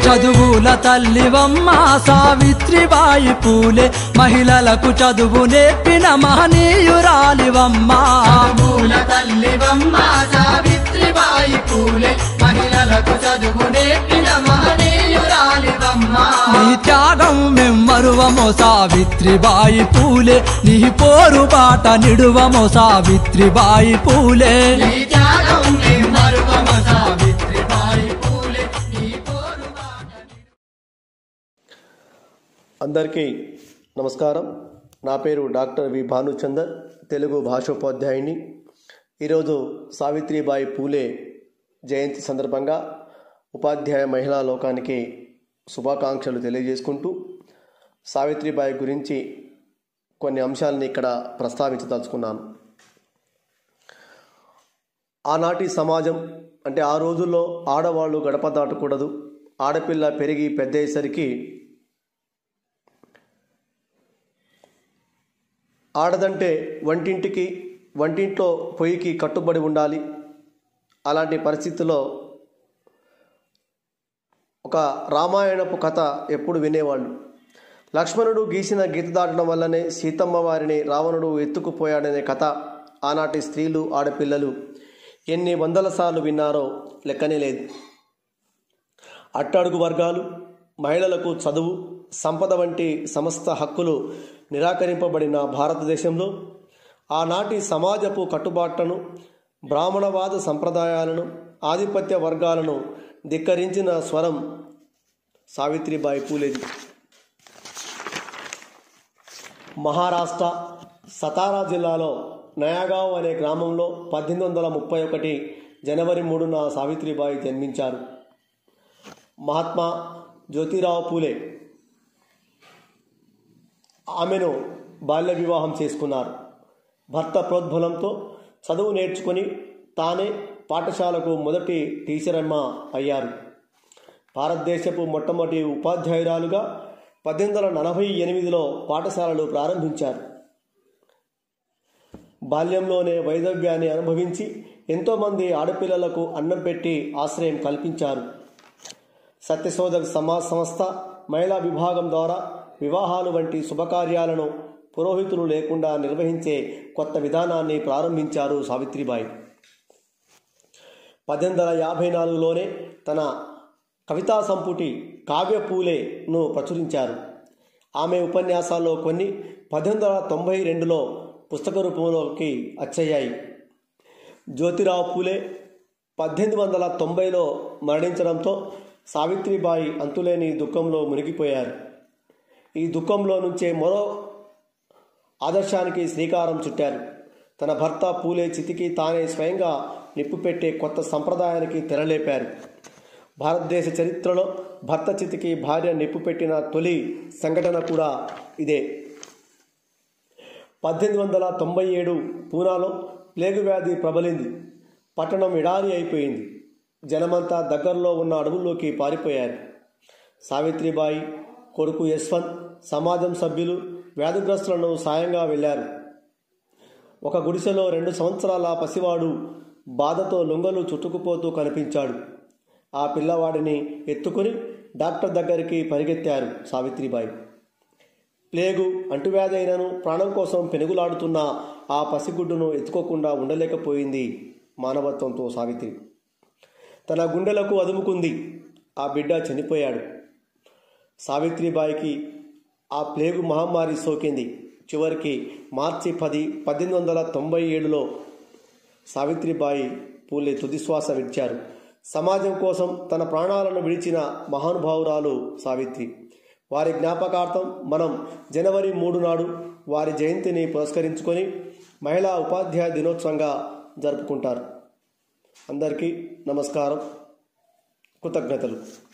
చదువుల తల్లివమ్మ సావిత్రిబాయి పూలే మహిళలకు చదువు నేర్పిన మహనీయురాలివమ్మ పూల తల్లివమ్మ సావిత్రిబాయి పూలే మహిళలకు చదువు నేర్పిన మహనీయురాలివమ్మ నీ త్యాగం మెమ్మరువమో సావిత్రిబాయి పూలే నీ పోరు బాట నిడువమో సావిత్రిబాయి పూలే నీ త్యాగం నీ మరువమ సావిత్రిబాయి పూలే నీ పోరుబాట అందరికీ నమస్కారం నా పేరు డాక్టర్ వి భానుచందర్ తెలుగు భాషోపాధ్యాయుని ఈరోజు సావిత్రిబాయి పూలే జయంతి సందర్భంగా ఉపాధ్యాయ మహిళా లోకానికి శుభాకాంక్షలు తెలియజేసుకుంటూ సావిత్రిబాయి గురించి కొన్ని అంశాలని ఇక్కడ ప్రస్తావించదలుచుకున్నాను ఆనాటి సమాజం అంటే ఆ రోజుల్లో ఆడవాళ్ళు గడప దాటకూడదు ఆడపిల్ల పెరిగి పెద్దయ్యేసరికి ఆడదంటే వంటింటికి వంటింట్లో పొయ్యికి కట్టుబడి ఉండాలి అలాంటి పరిస్థితుల్లో ఒక రామాయణపు కథ ఎప్పుడు వినేవాళ్ళు లక్ష్మణుడు గీసిన గీత దాటడం వల్లనే సీతమ్మ వారిని రావణుడు ఎత్తుకుపోయాడనే కథ ఆనాటి స్త్రీలు ఆడపిల్లలు ఎన్ని వందల సార్లు విన్నారో లెక్కనే లేదు అట్టడుగు వర్గాలు మహిళలకు చదువు సంపద వంటి సమస్త హక్కులు నిరాకరింపబడిన భారతదేశంలో ఆనాటి సమాజపు కట్టుబాట్లను బ్రాహ్మణవాద సంప్రదాయాలను ఆధిపత్య వర్గాలను ధిక్కరించిన స్వరం సావిత్రిబాయి పూలేది మహారాష్ట్ర సతారా జిల్లాలో నయాగావ్ అనే గ్రామంలో పద్దెనిమిది వందల ముప్పై ఒకటి జనవరి మూడున సావిత్రిబాయి జన్మించారు మహాత్మా జ్యోతిరావు పూలే ఆమెను బాల్య వివాహం చేసుకున్నారు భర్త ప్రోద్బలంతో చదువు నేర్చుకొని తానే పాఠశాలకు మొదటి టీచరమ్మ అయ్యారు భారతదేశపు మొట్టమొదటి ఉపాధ్యాయురాలుగా పద్దెనిమిది వందల నలభై ఎనిమిదిలో పాఠశాలలు ప్రారంభించారు బాల్యంలోనే వైదవ్యాన్ని అనుభవించి ఎంతోమంది ఆడపిల్లలకు అన్నం పెట్టి ఆశ్రయం కల్పించారు సత్యశోధక్ సమాజ్ సంస్థ మహిళా విభాగం ద్వారా వివాహాలు వంటి శుభకార్యాలను పురోహితులు లేకుండా నిర్వహించే కొత్త విధానాన్ని ప్రారంభించారు సావిత్రిబాయి పద్దెనిమిది వందల యాభై నాలుగులోనే తన కవితా సంపుటి కావ్య పూలేను ప్రచురించారు ఆమె ఉపన్యాసాల్లో కొన్ని పద్దెనిమిది వందల తొంభై రెండులో పుస్తక రూపంలోకి వచ్చయ్యాయి జ్యోతిరావు పూలే పద్దెనిమిది వందల తొంభైలో మరణించడంతో సావిత్రిబాయి అంతులేని దుఃఖంలో మునిగిపోయారు ఈ దుఃఖంలో నుంచే మరో ఆదర్శానికి శ్రీకారం చుట్టారు తన భర్త పూలే చితికి తానే స్వయంగా నిప్పు పెట్టే కొత్త సంప్రదాయానికి తెరలేపారు భారతదేశ చరిత్రలో భర్త చితికి భార్య నిప్పు పెట్టిన తొలి సంఘటన కూడా ఇదే పద్దెనిమిది వందల తొంభై ఏడు పూనాలో ప్లేగు వ్యాధి ప్రబలింది పట్టణం ఎడారి అయిపోయింది జనమంతా దగ్గరలో ఉన్న అడవుల్లోకి పారిపోయారు సావిత్రిబాయి కొడుకు యశ్వంత్ సమాజం సభ్యులు వ్యాధిగ్రస్తులను సాయంగా వెళ్ళారు ఒక గుడిసెలో రెండు సంవత్సరాల పసివాడు బాధతో లొంగలు చుట్టుకుపోతూ కనిపించాడు ఆ పిల్లవాడిని ఎత్తుకుని డాక్టర్ దగ్గరికి పరిగెత్తారు సావిత్రిబాయి ప్లేగు అంటువ్యాధి అయినను ప్రాణం కోసం పెనుగులాడుతున్న ఆ పసిగుడ్డును ఎత్తుకోకుండా ఉండలేకపోయింది మానవత్వంతో సావిత్రి తన గుండెలకు అదుముకుంది ఆ బిడ్డ చనిపోయాడు సావిత్రిబాయికి ఆ ప్లేగు మహమ్మారి సోకింది చివరికి మార్చి పది పద్దెనిమిది వందల తొంభై ఏడులో సావిత్రిబాయి పూలే తుదిశ్వాస విడిచారు సమాజం కోసం తన ప్రాణాలను విడిచిన మహానుభావురాలు సావిత్రి వారి జ్ఞాపకార్థం మనం జనవరి మూడు నాడు వారి జయంతిని పురస్కరించుకొని మహిళా ఉపాధ్యాయ దినోత్సవంగా జరుపుకుంటారు అందరికీ నమస్కారం కృతజ్ఞతలు